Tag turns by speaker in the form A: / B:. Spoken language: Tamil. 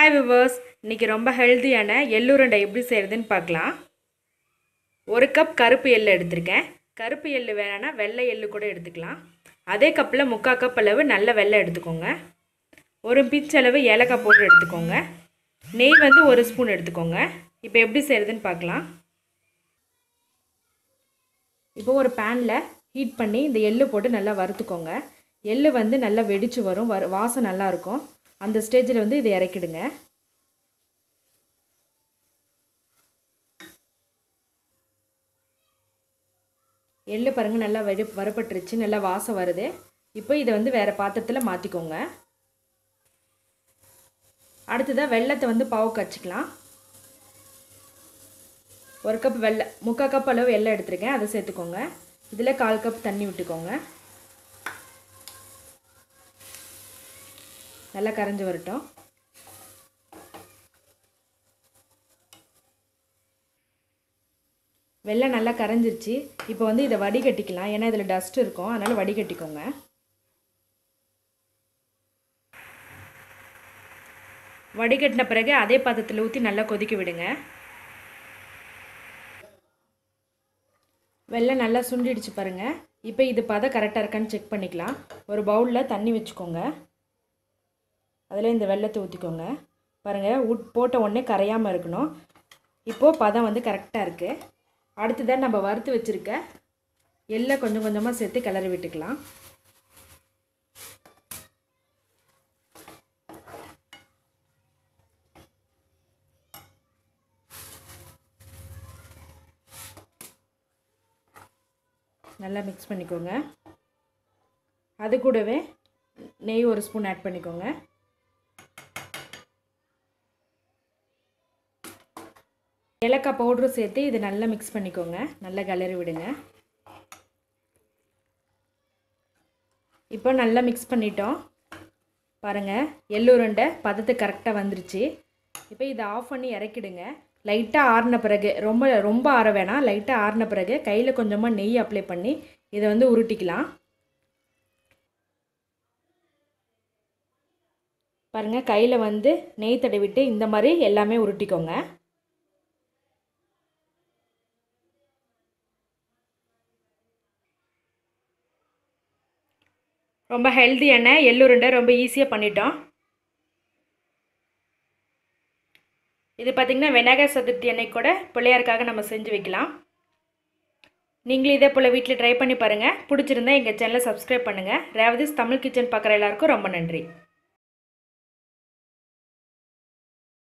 A: ஹாய் விவர்ஸ் இன்றைக்கி ரொம்ப ஹெல்த்தியான எள்ளுருண்டை எப்படி செய்கிறதுன்னு பார்க்கலாம் ஒரு கப் கருப்பு எள்ளு எடுத்திருக்கேன் கருப்பு எள்ளு வேணான்னா வெள்ளை எள்ளு கூட எடுத்துக்கலாம் அதே கப்பில் முக்கால் கப் அளவு நல்ல வெள்ளை எடுத்துக்கோங்க ஒரு பிஞ்ச் அளவு ஏலக்காய் போட்டு எடுத்துக்கோங்க நெய் வந்து ஒரு ஸ்பூன் எடுத்துக்கோங்க இப்போ எப்படி செய்கிறதுன்னு பார்க்கலாம் இப்போ ஒரு பேனில் ஹீட் பண்ணி இந்த எள்ளு போட்டு நல்லா வறுத்துக்கோங்க எள்ளு வந்து நல்லா வெடிச்சு வரும் வரு வாசம் நல்லா இருக்கும் அந்த ஸ்டேஜில் வந்து இதை இறக்கிடுங்க எள்ளு பாருங்கள் நல்லா வெடி வறுபட்டுருச்சு நல்லா வாசம் வருது இப்போ இதை வந்து வேறு பாத்திரத்தில் மாற்றிக்கோங்க அடுத்ததாக வெள்ளத்தை வந்து பாவு கச்சிக்கலாம் ஒரு கப் வெள்ளை முக்கால் கப் அளவு வெள்ளை எடுத்துருக்கேன் அதை சேர்த்துக்கோங்க இதில் கால் கப் தண்ணி விட்டுக்கோங்க நல்லா கரைஞ்சி வரட்டும் வெள்ளம் நல்லா கரைஞ்சிருச்சு இப்போ வந்து இதை வடிகட்டிக்கலாம் ஏன்னா இதில் டஸ்ட் இருக்கும் அதனால் வடிகட்டிக்கோங்க வடிகட்டின பிறகு அதே பாத்திரத்தில் ஊற்றி நல்லா கொதிக்க விடுங்க வெள்ளம் நல்லா சுண்டிடுச்சு பாருங்கள் இப்போ இது பதம் கரெக்டாக இருக்கான்னு செக் பண்ணிக்கலாம் ஒரு பவுலில் தண்ணி வச்சுக்கோங்க அதில் இந்த வெள்ளத்தை ஊற்றிக்கோங்க பாருங்கள் உட் போட்ட உடனே கரையாமல் இருக்கணும் இப்போது பதம் வந்து கரெக்டாக இருக்குது அடுத்ததான் நம்ம வறுத்து வச்சுருக்க எள்ளை கொஞ்சம் கொஞ்சமாக சேர்த்து கிளறி விட்டுக்கலாம் நல்லா மிக்ஸ் பண்ணிக்கோங்க அது கூடவே நெய் ஒரு ஸ்பூன் ஆட் பண்ணிக்கோங்க ஏலக்காய் பவுடரும் சேர்த்து இது நல்லா மிக்ஸ் பண்ணிக்கோங்க நல்லா கிளறி விடுங்க இப்போ நல்லா மிக்ஸ் பண்ணிட்டோம் பாருங்கள் எள்ளுருண்டை பதத்து கரெக்டாக வந்துருச்சு இப்போ இதை ஆஃப் பண்ணி இறக்கிடுங்க லைட்டாக ஆறின பிறகு ரொம்ப ரொம்ப ஆற வேணாம் லைட்டாக ஆறின பிறகு கையில் கொஞ்சமாக நெய் அப்ளை பண்ணி இதை வந்து உருட்டிக்கலாம் பாருங்கள் கையில் வந்து நெய் தடவிட்டு இந்த மாதிரி எல்லாமே உருட்டிக்கோங்க ரொம்ப ஹெல்த்தியான எள்ளுருண்டை ரொம்ப ஈஸியாக பண்ணிட்டோம் இது பார்த்திங்கன்னா விநாயகர் சதுர்த்தி அன்னைக்கு கூட பிள்ளையாருக்காக நம்ம செஞ்சு வைக்கலாம் நீங்களும் இதே போல் வீட்டில் ட்ரை பண்ணி பாருங்கள் பிடிச்சிருந்தா எங்கள் சேனலை சப்ஸ்கிரைப் பண்ணுங்கள் ரேவதிஸ் தமிழ் கிச்சன் பார்க்குற எல்லாருக்கும் ரொம்ப நன்றி